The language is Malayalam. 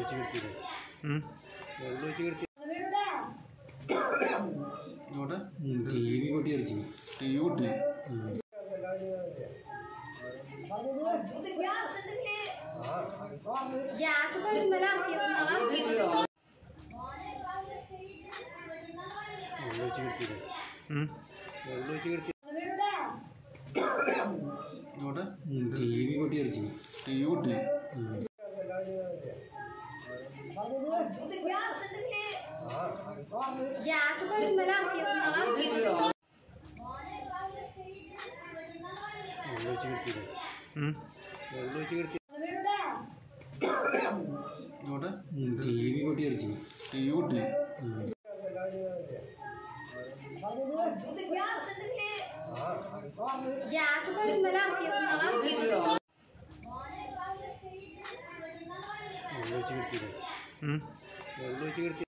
വെച്ച് കിടത്തിയില്ലേ ഉം. വെള്ളം വെച്ച് കിടത്തി ഇങ്ങോട്ട് ടി വി കൊട്ടി കളിച്ചു ടി വി കുട്ടി ഗ്യാസ് വരുമ്പോഴാണ് വെള്ളം വെച്ച് കിടത്തിയില്ലേ ഉം. വെള്ളം വെച്ച് കിടത്തി ഇങ്ങോട്ട് ടി വി കൊട്ടി കളിച്ചു ടി വി കുട്ടി ഗ്യാസ് വരുമ്പോഴാണ് വെള്ളം വെച്ച് കിടത്തിയില്ലേ ഉം. വെള്ളം വെച്ച് കിടത്തി ഇങ്ങോട്ട് ടി വി കൊട്ടി കളിച്ചു ടി വി കുട്ടി ഗ്യാസ് വരുമ്പോഴാണ് വെള്ളം വെച്ച് കിടത്തിയില്ലേ ഉം. വെള്ളം വെച്ച് കിടത്തി